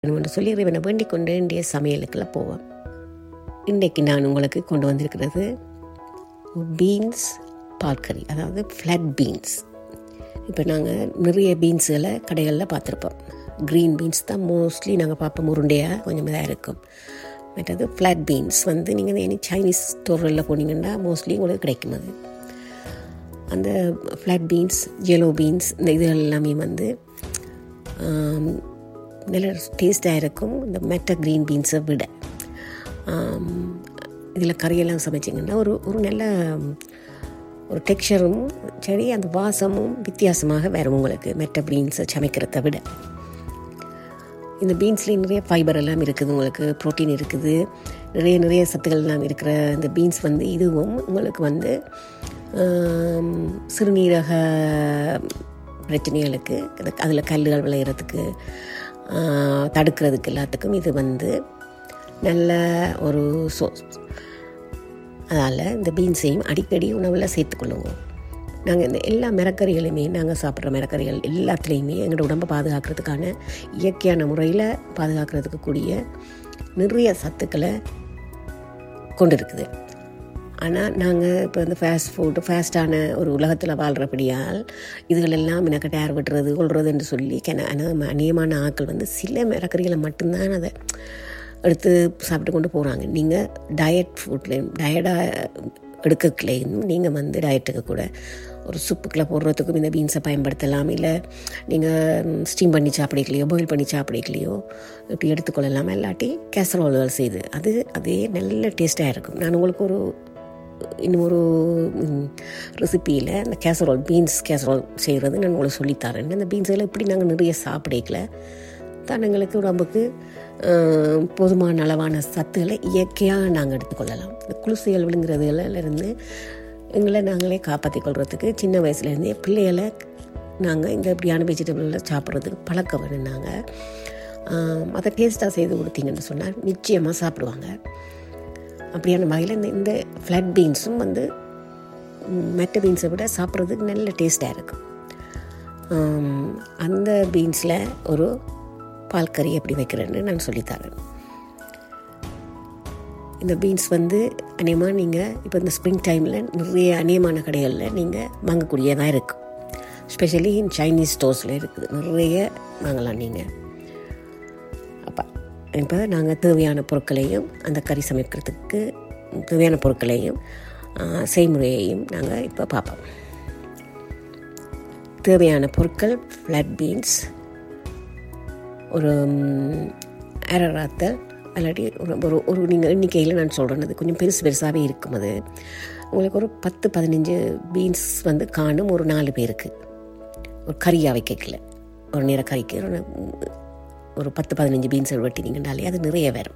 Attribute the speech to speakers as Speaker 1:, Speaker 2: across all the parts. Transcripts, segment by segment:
Speaker 1: வேணும்னு சொல்லி இறைவனை வேண்டிக் கொண்டு இன்றைய சமையலுக்குள்ள போவோம் இன்றைக்கு நான் உங்களுக்கு கொண்டு வந்திருக்கிறது பீன்ஸ் பால்கறி அதாவது ஃப்ளட் பீன்ஸ் இப்போ நாங்கள் நிறைய பீன்ஸுகளை கடைகளில் பார்த்துருப்போம் க்ரீன் பீன்ஸ் தான் மோஸ்ட்லி நாங்கள் பார்ப்போம் உருண்டையாக கொஞ்சம் இதாக இருக்கும் மற்றது ஃப்ளாட் பீன்ஸ் வந்து நீங்கள் எனி சைனீஸ் ஸ்டோரில் போனீங்கன்னா மோஸ்ட்லி உங்களுக்கு கிடைக்கும் அது அந்த ஃப்ளாட் பீன்ஸ் ஜெலோ பீன்ஸ் இந்த இது எல்லாமே வந்து ஆம், நல்ல டேஸ்ட்டாக இருக்கும் இந்த மெட்ட க்ரீன் பீன்ஸை விட இதில் கறியெல்லாம் சமைச்சிங்கன்னா ஒரு ஒரு நல்ல ஒரு டெக்ஸ்சரும் சரி அந்த வாசமும் வித்தியாசமாக வரும் உங்களுக்கு மெட்ட பீன்ஸை சமைக்கிறத விட இந்த பீன்ஸ்லேயும் நிறைய ஃபைபர் எல்லாம் இருக்குது உங்களுக்கு புரோட்டீன் இருக்குது நிறைய நிறைய சத்துக்கள் எல்லாம் இருக்கிற இந்த பீன்ஸ் வந்து இதுவும் உங்களுக்கு வந்து ஆம், சிறுநீரக பிரச்சனைகளுக்கு அதில் கல்லுகள் விளையிறதுக்கு ஆ, தடுக்கிறதுக்கு எல்லாத்துக்கும் இது வந்து நல்ல ஒரு சோர்ஸ் அதனால் இந்த பீன்ஸையும் அடிக்கடி உணவில் சேர்த்துக்கொள்ளுவோம் நாங்கள் இந்த எல்லா மிரக்கறிகளையுமே நாங்கள் சாப்பிட்ற மிரக்கறிகள் எல்லாத்துலேயுமே எங்களோட உடம்பை பாதுகாக்கிறதுக்கான இயற்கையான முறையில் பாதுகாக்கிறதுக்கு கூடிய நிறைய சத்துக்களை கொண்டு இருக்குது ஆனால் நாங்கள் இப்போ இந்த ஃபாஸ்ட் ஃபுட்டு ஃபாஸ்ட்டான ஒரு உலகத்தில் வாழ்கிறபடியால் இதுகளெல்லாம் எனக்கு டேர் விட்டுறது கொள்றதுன்னு சொல்லி கென அன- அநேகமான ஆட்கள் வந்து சில மிரக்கறிகளை மட்டும்தான் அதை எடுத்து சாப்பிட்டு கொண்டு போகிறாங்க நீங்கள் டயட் ஃபுட்லேயும் டயட்டாக எடுக்கலையும் நீங்கள் வந்து டயட்டுக்கு கூட ஒரு சுப்புக்குள்ள போடுறதுக்கும் இந்த பீன்ஸை பயன்படுத்தலாம் இல்லை நீங்கள் ஸ்டீம் பண்ணி சாப்பிடலையோ பாயில் பண்ணி சாப்பிடலையோ இப்படி எடுத்துக்கொள்ளலாம் இல்லாட்டி கேசரோல்கள் செய்து அது அதே நல்ல டேஸ்ட்டாக இருக்கும் நான் உங்களுக்கு ஒரு இன்னும் ஒரு ரெசிப்பியில் இந்த கேசரோல் பீன்ஸ் கேசரோல் செய்கிறது நான் உங்களுக்கு சொல்லித்தரேன் அந்த பீன்ஸ் எல்லாம் இப்படி நாங்கள் நிறைய சாப்பிடக்கல தான் எங்களுக்கு உடம்புக்கு ஆஹ், போதுமான அளவான சத்துக்களை இயற்கையாக நாங்கள் எடுத்துக்கொள்ளலாம் இந்த குளிசைகள் விழுங்குறதுலேருந்து எங்களை நாங்களே காப்பாற்றிக் கொள்றதுக்கு சின்ன வயசுலேருந்தே பிள்ளைகளை நாங்கள் இந்த இப்படியான வெஜிடபிளில் சாப்பிட்றதுக்கு பழக்க வேணும் நாங்கள் ஆஹ், அதை டேஸ்ட்டாக செய்து கொடுத்தீங்கன்னு சொன்னால் நிச்சயமாக சாப்பிடுவாங்க அப்படியான வகையில் இந்த இந்த ஃப்ளட் பீன்ஸும் வந்து ம், மற்ற பீன்ஸை விட சாப்பிட்றதுக்கு நல்ல டேஸ்ட்டாக இருக்கும் ஆம், அந்த பீன்ஸில் ஒரு பால் கறி எப்படி வைக்கிறேன்னு நான் சொல்லித்தரேன் இந்த பீன்ஸ் வந்து அநேகமாக நீங்கள் இப்போ இந்த ஸ்ப்ரிங் டைமில் நிறைய அநேகமான கடைகளில் நீங்கள் வாங்கக்கூடியதாக இருக்கும் ஸ்பெஷலி இன் சைனீஸ் ஸ்டோர்ஸில் இருக்குது நிறைய வாங்கலாம் நீங்கள் அப்போ இப்போ நாங்கள் தேவையான பொருட்களையும் அந்த கறி சமைக்கிறதுக்கு தேவையான பொருட்களையும் ஆ, செய்முறையையும் நாங்கள் இப்போ பார்ப்போம் தேவையான பொருட்கள் ஃப்ளட் பீன்ஸ் ஒரு ம், அரை ராத்தல் இல்லாட்டி ஒரு ஒரு ஒரு நீங்கள் எண்ணிக்கையில் நான் சொல்கிறேன் அது கொஞ்சம் பெருசு பெருசாகவே இருக்கும் அது உங்களுக்கு ஒரு பத்து பதினஞ்சு பீன்ஸ் வந்து காணும் ஒரு நாலு பேருக்கு ஒரு கறியாக வைக்கல ஒரு நேர கறிக்கு ஒரு ஒரு பத்து பதினஞ்சு பீன்ஸ் வெட்டினீங்கனாலே அது நிறைய வரும்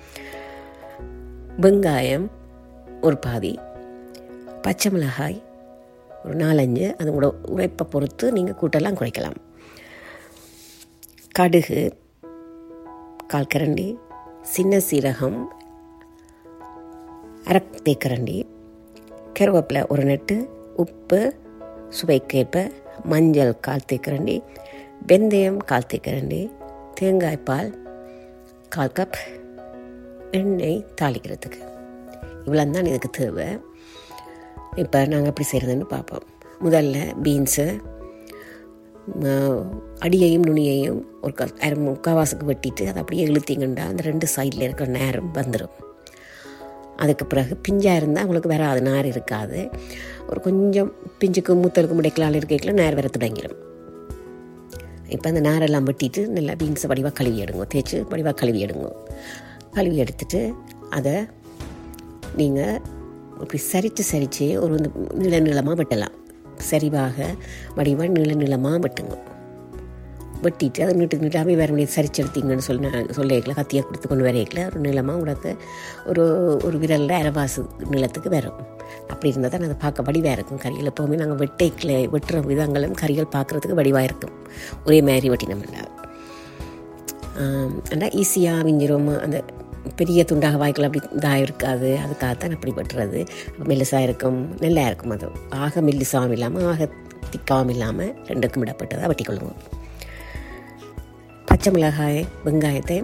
Speaker 1: வெங்காயம் ஒரு பாதி பச்சை மிளகாய் ஒரு நாலஞ்சு அதோட உழைப்பை பொறுத்து நீங்கள் கூட்டெல்லாம் குறைக்கலாம் கடுகு கால் கரண்டி சின்ன சீரகம் அரை தேக்கரண்டி கருவேப்பிலை ஒரு நெட்டு உப்பு சுவைக்கேற்ப மஞ்சள் கால் தேக்கரண்டி வெந்தயம் கால் தேக்கரண்டி தேங்காய் பால் கால் கப் எண்ணெய் தாளிக்கிறதுக்கு இவ்வளோ தான் இதுக்கு தேவை இப்போ நாங்கள் எப்படி செய்கிறதுன்னு பார்ப்போம் முதல்ல பீன்ஸு அடியையும் நுனியையும் ஒரு க அரை முக்கால்வாசுக்கு வெட்டிட்டு அதை அப்படியே இழுத்தீங்கன்னா அந்த ரெண்டு சைடில் இருக்கிற நேரம் வந்துடும் அதுக்கு பிறகு பிஞ்சாக இருந்தால் உங்களுக்கு வராது நார் இருக்காது ஒரு கொஞ்சம் பிஞ்சுக்கு மூத்தலுக்கு முடைக்கலால் இருக்கைக்குள்ள நேர் வர தொடங்கிடும் இப்போ அந்த நாரெல்லாம் வெட்டிட்டு நல்லா பீன்ஸை வடிவாக கழுவி எடுங்க தேய்ச்சி வடிவாக கழுவி எடுங்க கழுவி எடுத்துட்டு அதை நீங்கள் இப்படி சரித்து சரித்து ஒரு இந்த நீள நீளமாக வெட்டலாம் சரிவாக வடிவாக நீள நீளமாக வெட்டுங்க வெட்டிட்டு அதை நீட்டு நீட்டாகவே வேறு முடியாது சரிச்சு எடுத்தீங்கன்னு சொல்லி நான் சொல்லிக்கல கத்தியை கொடுத்து கொண்டு வரையக்கல ஒரு நீளமாக உனக்கு ஒரு ஒரு விரலில் அரைவாசு நீளத்துக்கு வரும் அப்படி இருந்தால் தான் அதை பார்க்க வடிவாக இருக்கும் கறிகள் எப்போவுமே நாங்கள் வெட்டைக்கில் வெட்டுற விதங்களும் கறிகள் பார்க்குறதுக்கு வடிவாக இருக்கும் ஒரே மாதிரி வெட்டினோம்னா ஆனால் ஈஸியாக விஞ்சிரும் அந்த பெரிய துண்டாக வாய்க்குள்ள அப்படி இதாக இருக்காது அதுக்காகத்தான் அப்படி வெட்டுறது மெல்லிசாக இருக்கும் நல்லா இருக்கும் அது ஆக மெல்லிசாவும் இல்லாமல் ஆக திக்காவும் இல்லாமல் ரெண்டுக்கும் இடப்பட்டதாக வெட்டிக்கொள்ளுவோம் பச்சை மிளகாய் வெங்காயத்தை